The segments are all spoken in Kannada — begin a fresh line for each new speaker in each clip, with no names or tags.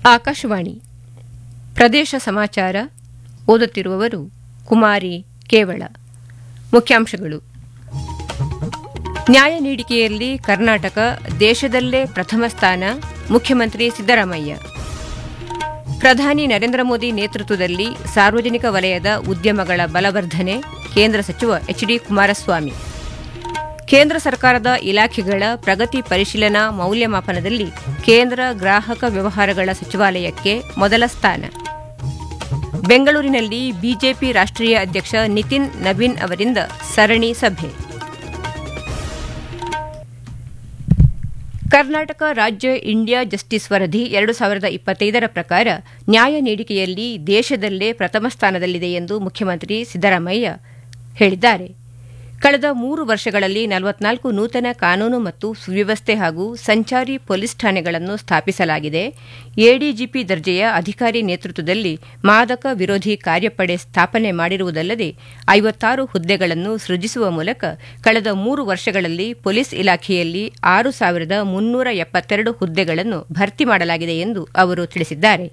ಆಕಾಶವಾಣಿ ಪ್ರದೇಶ ಸಮಾಚಾರ ಓದುತ್ತಿರುವವರು ಕುಮಾರಿ ಕೇವಳ ಮುಖ್ಯಾಂಶಗಳು ನ್ಯಾಯ ನೀಡಿಕೆಯಲ್ಲಿ ಕರ್ನಾಟಕ ದೇಶದಲ್ಲೇ ಪ್ರಥಮ ಸ್ಥಾನ ಮುಖ್ಯಮಂತ್ರಿ ಸಿದ್ದರಾಮಯ್ಯ ಪ್ರಧಾನಿ ನರೇಂದ್ರ ಮೋದಿ ನೇತೃತ್ವದಲ್ಲಿ ಸಾರ್ವಜನಿಕ ವಲಯದ ಉದ್ಯಮಗಳ ಬಲವರ್ಧನೆ ಕೇಂದ್ರ ಸಚಿವ ಎಚ್ಡಿ ಕುಮಾರಸ್ವಾಮಿ ಕೇಂದ್ರ ಸರ್ಕಾರದ ಇಲಾಖೆಗಳ ಪ್ರಗತಿ ಪರಿಶೀಲನಾ ಮೌಲ್ಯಮಾಪನದಲ್ಲಿ ಕೇಂದ್ರ ಗ್ರಾಹಕ ವ್ಯವಹಾರಗಳ ಸಚಿವಾಲಯಕ್ಕೆ ಮೊದಲ ಸ್ಥಾನ ಬೆಂಗಳೂರಿನಲ್ಲಿ ಬಿಜೆಪಿ ರಾಷ್ಟ್ರೀಯ ಅಧ್ಯಕ್ಷ ನಿತಿನ್ ನವೀನ್ ಅವರಿಂದ ಸರಣಿ ಸಭೆ ಕರ್ನಾಟಕ ರಾಜ್ಯ ಇಂಡಿಯಾ ಜಸ್ಟಿಸ್ ವರದಿ ಎರಡು ಸಾವಿರದ ಇಪ್ಪತ್ತೈದರ ಪ್ರಕಾರ ನ್ಯಾಯ ನೀಡಿಕೆಯಲ್ಲಿ ದೇಶದಲ್ಲೇ ಪ್ರಥಮ ಸ್ಥಾನದಲ್ಲಿದೆ ಎಂದು ಮುಖ್ಯಮಂತ್ರಿ ಸಿದ್ದರಾಮಯ್ಯ ಹೇಳಿದ್ದಾರೆ ಕಳೆದ ಮೂರು ವರ್ಷಗಳಲ್ಲಿ ನಲವತ್ನಾಲ್ಕು ನೂತನ ಕಾನೂನು ಮತ್ತು ಸುವ್ಯವಸ್ಥೆ ಹಾಗೂ ಸಂಚಾರಿ ಪೊಲೀಸ್ ಠಾಣೆಗಳನ್ನು ಸ್ಥಾಪಿಸಲಾಗಿದೆ ಎಡಿಜಿಪಿ ದರ್ಜೆಯ ಅಧಿಕಾರಿ ನೇತೃತ್ವದಲ್ಲಿ ಮಾದಕ ವಿರೋಧಿ ಕಾರ್ಯಪಡೆ ಸ್ಥಾಪನೆ ಮಾಡಿರುವುದಲ್ಲದೆ ಐವತ್ತಾರು ಹುದ್ದೆಗಳನ್ನು ಸೃಜಿಸುವ ಮೂಲಕ ಕಳೆದ ಮೂರು ವರ್ಷಗಳಲ್ಲಿ ಪೊಲೀಸ್ ಇಲಾಖೆಯಲ್ಲಿ ಆರು ಸಾವಿರದ ಮುನ್ನೂರ ಎಪ್ಪತ್ತೆರಡು ಹುದ್ದೆಗಳನ್ನು ಭರ್ತಿ ಮಾಡಲಾಗಿದೆ ಎಂದು ಅವರು ತಿಳಿಸಿದ್ದಾರೆ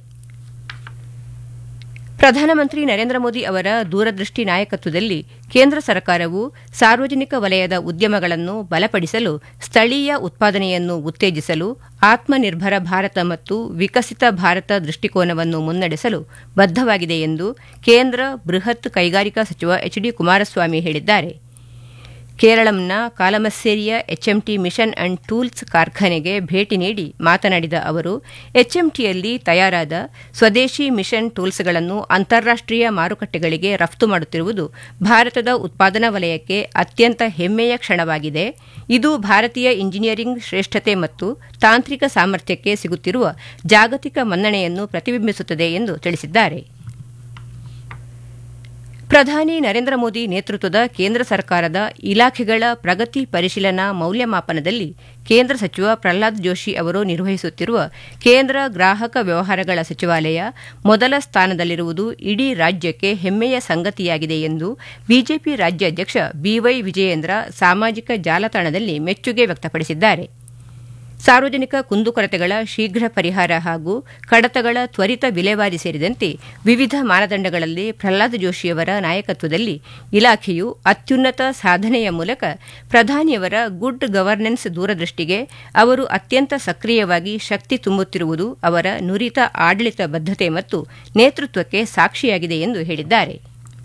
ಪ್ರಧಾನಮಂತ್ರಿ ನರೇಂದ್ರ ಮೋದಿ ಅವರ ದೂರದೃಷ್ಟಿ ನಾಯಕತ್ವದಲ್ಲಿ ಕೇಂದ್ರ ಸರ್ಕಾರವು ಸಾರ್ವಜನಿಕ ವಲಯದ ಉದ್ಯಮಗಳನ್ನು ಬಲಪಡಿಸಲು ಸ್ಥಳೀಯ ಉತ್ಪಾದನೆಯನ್ನು ಉತ್ತೇಜಿಸಲು ಆತ್ಮನಿರ್ಭರ ಭಾರತ ಮತ್ತು ವಿಕಸಿತ ಭಾರತ ದೃಷ್ಟಿಕೋನವನ್ನು ಮುನ್ನಡೆಸಲು ಬದ್ದವಾಗಿದೆ ಎಂದು ಕೇಂದ್ರ ಬೃಹತ್ ಕೈಗಾರಿಕಾ ಸಚಿವ ಎಚ್ಡಿ ಕುಮಾರಸ್ವಾಮಿ ಹೇಳಿದ್ದಾರೆ ಕೇರಳಂನ ಕಾಲಮಸ್ಸೇರಿಯ ಎಚ್ಎಂಟಿ ಮಿಷನ್ ಅಂಡ್ ಟೂಲ್ಸ್ ಕಾರ್ಖಾನೆಗೆ ಭೇಟಿ ನೀಡಿ ಮಾತನಾಡಿದ ಅವರು ಎಚ್ಎಂಟಿಯಲ್ಲಿ ತಯಾರಾದ ಸ್ವದೇಶಿ ಮಿಷನ್ ಟೂಲ್ಸ್ಗಳನ್ನು ಅಂತಾರಾಷ್ಟೀಯ ಮಾರುಕಟ್ಟೆಗಳಿಗೆ ರಫ್ತು ಮಾಡುತ್ತಿರುವುದು ಭಾರತದ ಉತ್ಪಾದನಾ ವಲಯಕ್ಕೆ ಅತ್ಯಂತ ಹೆಮ್ಮೆಯ ಕ್ಷಣವಾಗಿದೆ ಇದು ಭಾರತೀಯ ಇಂಜಿನಿಯರಿಂಗ್ ಶ್ರೇಷ್ಠತೆ ಮತ್ತು ತಾಂತ್ರಿಕ ಸಾಮರ್ಥ್ಯಕ್ಕೆ ಸಿಗುತ್ತಿರುವ ಜಾಗತಿಕ ಮನ್ನಣೆಯನ್ನು ಪ್ರತಿಬಿಂಬಿಸುತ್ತದೆ ಎಂದು ತಿಳಿಸಿದ್ದಾರೆ ಪ್ರಧಾನಿ ನರೇಂದ್ರ ಮೋದಿ ನೇತೃತ್ವದ ಕೇಂದ್ರ ಸರ್ಕಾರದ ಇಲಾಖೆಗಳ ಪ್ರಗತಿ ಪರಿಶೀಲನಾ ಮೌಲ್ಯಮಾಪನದಲ್ಲಿ ಕೇಂದ್ರ ಸಚಿವ ಪ್ರಹ್ಲಾದ್ ಜೋಶಿ ಅವರು ನಿರ್ವಹಿಸುತ್ತಿರುವ ಕೇಂದ್ರ ಗ್ರಾಹಕ ವ್ಯವಹಾರಗಳ ಸಚಿವಾಲಯ ಮೊದಲ ಸ್ಥಾನದಲ್ಲಿರುವುದು ಇಡೀ ರಾಜ್ಯಕ್ಕೆ ಹೆಮ್ಮೆಯ ಸಂಗತಿಯಾಗಿದೆ ಎಂದು ಬಿಜೆಪಿ ರಾಜ್ಯಾಧ್ಯಕ್ಷ ಬಿವೈ ವಿಜಯೇಂದ್ರ ಸಾಮಾಜಿಕ ಜಾಲತಾಣದಲ್ಲಿ ಮೆಚ್ಚುಗೆ ವ್ಯಕ್ತಪಡಿಸಿದ್ದಾರೆ ಸಾರ್ವಜನಿಕ ಕುಂದುಕೊರತೆಗಳ ಶೀಘ್ರ ಪರಿಹಾರ ಹಾಗೂ ಕಡತಗಳ ತ್ವರಿತ ವಿಲೇವಾರಿ ಸೇರಿದಂತೆ ವಿವಿಧ ಮಾನದಂಡಗಳಲ್ಲಿ ಪ್ರಹ್ಲಾದ್ ಜೋಶಿಯವರ ನಾಯಕತ್ವದಲ್ಲಿ ಇಲಾಖೆಯು ಅತ್ಯುನ್ನತ ಸಾಧನೆಯ ಮೂಲಕ ಪ್ರಧಾನಿಯವರ ಗುಡ್ ಗವರ್ನೆನ್ಸ್ ದೂರದೃಷ್ಟಿಗೆ ಅವರು ಅತ್ಯಂತ ಸಕ್ರಿಯವಾಗಿ ಶಕ್ತಿ ತುಂಬುತ್ತಿರುವುದು ಅವರ ನುರಿತ ಆಡಳಿತ ಬದ್ಧತೆ ಮತ್ತು ನೇತೃತ್ವಕ್ಕೆ ಸಾಕ್ಷಿಯಾಗಿದೆ ಎಂದು ಹೇಳಿದ್ದಾರೆ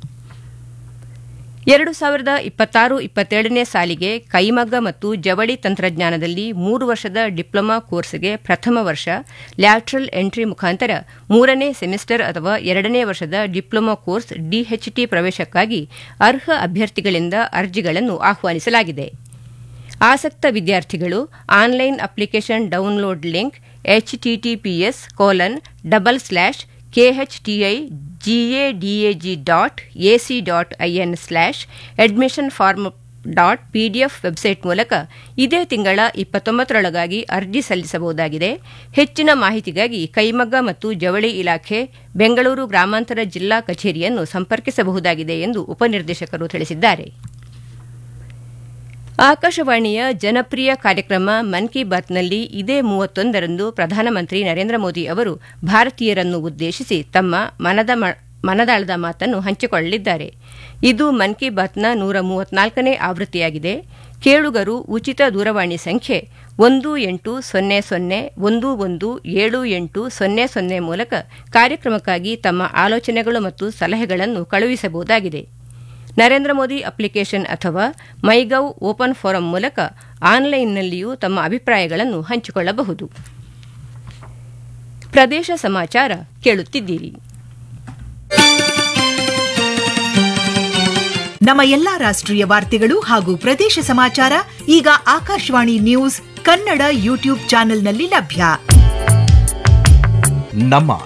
ಎರಡು ಸಾವಿರದ ಇಪ್ಪತ್ತಾರು ಇಪ್ಪತ್ತೇಳನೇ ಸಾಲಿಗೆ ಕೈಮಗ್ಗ ಮತ್ತು ಜವಳಿ ತಂತ್ರಜ್ಞಾನದಲ್ಲಿ ಮೂರು ವರ್ಷದ ಡಿಪ್ಲೊಮಾ ಕೋರ್ಸ್ಗೆ ಪ್ರಥಮ ವರ್ಷ ಲ್ಯಾಟ್ರಲ್ ಎಂಟ್ರಿ ಮುಖಾಂತರ ಮೂರನೇ ಸೆಮಿಸ್ಟರ್ ಅಥವಾ ಎರಡನೇ ವರ್ಷದ ಡಿಪ್ಲೊಮಾ ಕೋರ್ಸ್ ಡಿಎಚ್ಟಿ ಪ್ರವೇಶಕ್ಕಾಗಿ ಅರ್ಹ ಅಭ್ಯರ್ಥಿಗಳಿಂದ ಅರ್ಜಿಗಳನ್ನು ಆಹ್ವಾನಿಸಲಾಗಿದೆ ಆಸಕ್ತ ವಿದ್ಯಾರ್ಥಿಗಳು online application download link HTTPS colon double slash KHTI GADAG dot AC dot IN slash admission form dot PDF website ಮೂಲಕ ಇದೇ ತಿಂಗಳ ಇಪ್ಪತ್ತೊಂಬತ್ತರೊಳಗಾಗಿ ಅರ್ಜಿ ಸಲ್ಲಿಸಬಹುದಾಗಿದೆ ಹೆಚ್ಚಿನ ಮಾಹಿತಿಗಾಗಿ ಕೈಮಗ್ಗ ಮತ್ತು ಜವಳಿ ಇಲಾಖೆ ಬೆಂಗಳೂರು ಗ್ರಾಮಾಂತರ ಜಿಲ್ಲಾ ಕಚೇರಿಯನ್ನು ಸಂಪರ್ಕಿಸಬಹುದಾಗಿದೆ ಎಂದು ಉಪನಿರ್ದೇಶಕರು ತಿಳಿಸಿದ್ದಾರೆ ಆಕಾಶವಾಣಿಯ ಜನಪ್ರಿಯ ಕಾರ್ಯಕ್ರಮ ಮನ್ ಕಿ ಬಾತ್ನಲ್ಲಿ ಇದೇ ಮೂವತ್ತೊಂದರಂದು ಪ್ರಧಾನಮಂತ್ರಿ ನರೇಂದ್ರ ಮೋದಿ ಅವರು ಭಾರತೀಯರನ್ನು ಉದ್ದೇಶಿಸಿ ತಮ್ಮ ಮನದ ಮನದಾಳದ ಮಾತನ್ನು ಹಂಚಿಕೊಳ್ಳಲಿದ್ದಾರೆ ಇದು ಮನ್ ಕಿ ಬಾತ್ನ ನೂರ ಮೂವತ್ನಾಲ್ಕನೇ ಆವೃತ್ತಿಯಾಗಿದೆ ಕೇಳುಗರು ಉಚಿತ ದೂರವಾಣಿ ಸಂಖ್ಯೆ ಒಂದು ಎಂಟು ಸೊನ್ನೆ ಸೊನ್ನೆ ಒಂದು ಒಂದು ಏಳು ಎಂಟು ಸೊನ್ನೆ ಸೊನ್ನೆ ಮೂಲಕ ಕಾರ್ಯಕ್ರಮಕ್ಕಾಗಿ ತಮ್ಮ ಆಲೋಚನೆಗಳು ಮತ್ತು ಸಲಹೆಗಳನ್ನು ಕಳುಹಿಸಬಹುದಾಗಿದೆ ನರೇಂದ್ರ ಮೋದಿ ಅಪ್ಲಿಕೇಶನ್ ಅಥವಾ ಮೈಗೌ ಓಪನ್ ಫೋರಂ ಮೂಲಕ ಆನ್ಲೈನ್ನಲ್ಲಿಯೂ ತಮ್ಮ ಅಭಿಪ್ರಾಯಗಳನ್ನು ಹಂಚಿಕೊಳ್ಳಬಹುದು ಪ್ರದೇಶ ಸಮಾಚಾರ ಕೇಳುತ್ತಿದ್ದೀರಿ
ನಮ್ಮ ಎಲ್ಲಾ ರಾಷ್ಟ್ರೀಯ ವಾರ್ತೆಗಳು ಹಾಗೂ ಪ್ರದೇಶ ಸಮಾಚಾರ ಈಗ ಆಕಾಶವಾಣಿ ನ್ಯೂಸ್ ಕನ್ನಡ ಯೂಟ್ಯೂಬ್ ಚಾನೆಲ್ನಲ್ಲಿ ಲಭ್ಯ
ನಮ್ಮ